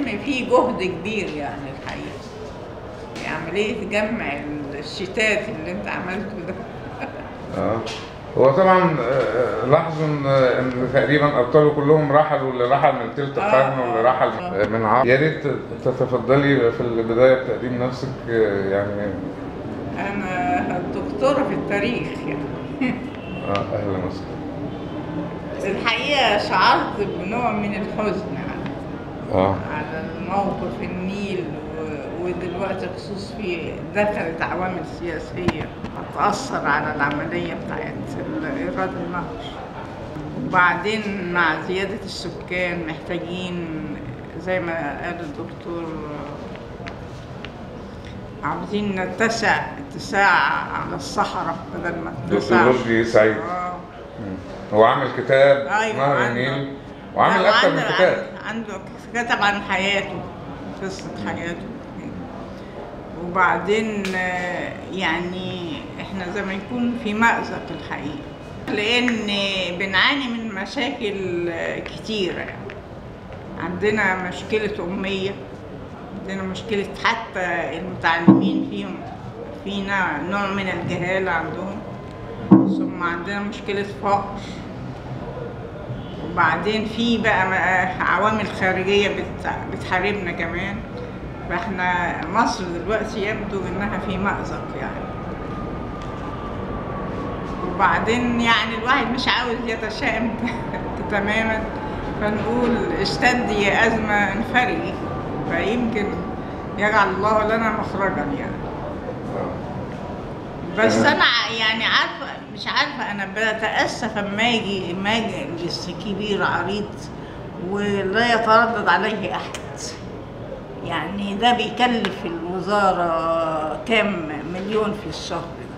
الفيلم فيه جهد كبير يعني الحقيقة عملية جمع الشتات اللي انت عملته ده اه هو طبعا آه، لاحظوا ان ان تقريبا ابطاله كلهم رحلوا اللي رحل من تلت آه، القرن واللي آه، رحل آه. من عام يا ريت تتفضلي في البدايه بتقديم نفسك آه، يعني انا دكتورة في التاريخ يعني اه اهلا وسهلا الحقيقة شعرت بنوع من الحزن يعني اه على الموقف النيل و- ودلوقتي خصوص في دخلت عوامل سياسية هتأثر على العملية بتاعت ال- إيراد النهر وبعدين مع زيادة السكان محتاجين زي ما قال الدكتور عاوزين نتسع اتساع على الصحراء بدل ما دكتور نتسع رشدي سعيد آه. هو عامل كتاب أيوة، نهر عنده. النيل وعامل لا، اكتر من وعنده- كتاب عنده كتب عن حياته قصة حياته وبعدين آه، يعني احنا زي ما يكون في مأزق الحقيقة لأن بنعاني من مشاكل آه، كتيرة يعني عندنا مشكلة أمية عندنا مشكلة حتى المتعلمين فيهم فينا نوع من الجهالة عندهم ثم عندنا مشكلة فقر وبعدين في بقى م- عوامل خارجية بت- بتحاربنا كمان فاحنا مصر دلوقتي يبدو انها في مأزق يعني وبعدين يعني الواحد مش عاوز يتشائم تماما فنقول اشتد يا أزمة انفرجي فيمكن يجعل الله لنا مخرجا يعني آه. بس تمام. انا ع- يعني عارفه مش عارفه انا بتاسف اما اجي اما اجلس كبير عريض ولا يتردد عليه احد يعني ده بيكلف الوزاره كام مليون في الشهر ده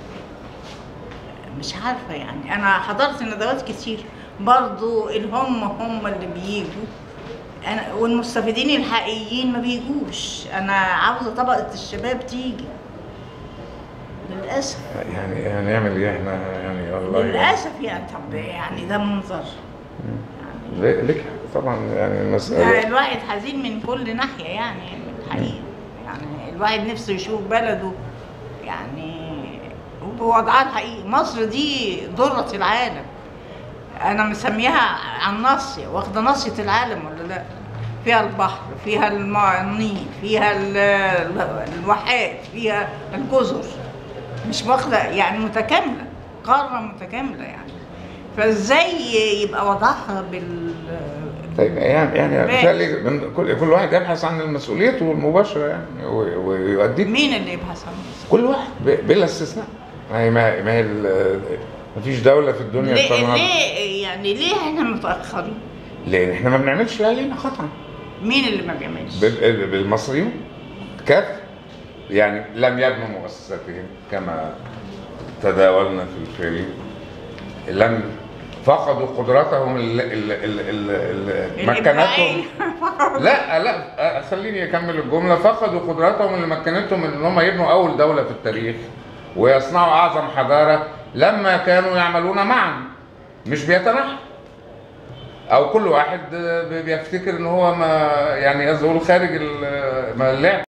مش عارفه يعني انا حضرت ندوات كتير برضو الهم هم اللي بيجوا انا والمستفيدين الحقيقيين ما بيجوش انا عاوزه طبقه الشباب تيجي للاسف يعني يعني نعمل ايه احنا يعني والله يعني. للاسف يعني طب يعني ده منظر ليه- ليك حق طبعا يعني يعني المساله الواحد حزين من كل ناحيه يعني الحقيقه يعني الواحد نفسه يشوف بلده يعني بوضعها الحقيقي مصر دي ذرة العالم انا مسميها عن ناصية واخدة ناصية العالم ولا لا فيها البحر فيها الم- النيل فيها ال- ال- الواحات فيها الجزر مش واخدة يعني متكاملة قارة متكاملة يعني فازاي يبقى وضعها بال طيب يعني يعني باقي. بالتالي من كل كل واحد يبحث عن مسؤوليته المباشره يعني و- ويؤدي مين اللي يبحث عن مصر؟ كل واحد ب- بلا استثناء ما هي ما ما هي ال- ما فيش دوله في الدنيا ليه, بتنهض ليه يعني ليه احنا متأخرين؟ لان احنا ما بنعملش اللي علينا قطعا مين اللي ما بيعملش؟ بال- بالمصريون كافة يعني لم يبنوا مؤسساتهم كما تداولنا في الفيلم لم فقدوا قدراتهم اللي, اللي, اللي, اللي مكنتهم الإبداعية. لا لا خليني اكمل الجمله فقدوا قدراتهم اللي مكنتهم ان هم يبنوا اول دوله في التاريخ ويصنعوا اعظم حضاره لما كانوا يعملون معا مش بيتنحوا او كل واحد بيفتكر ان هو ما يعني يزول خارج ال- ما اللعب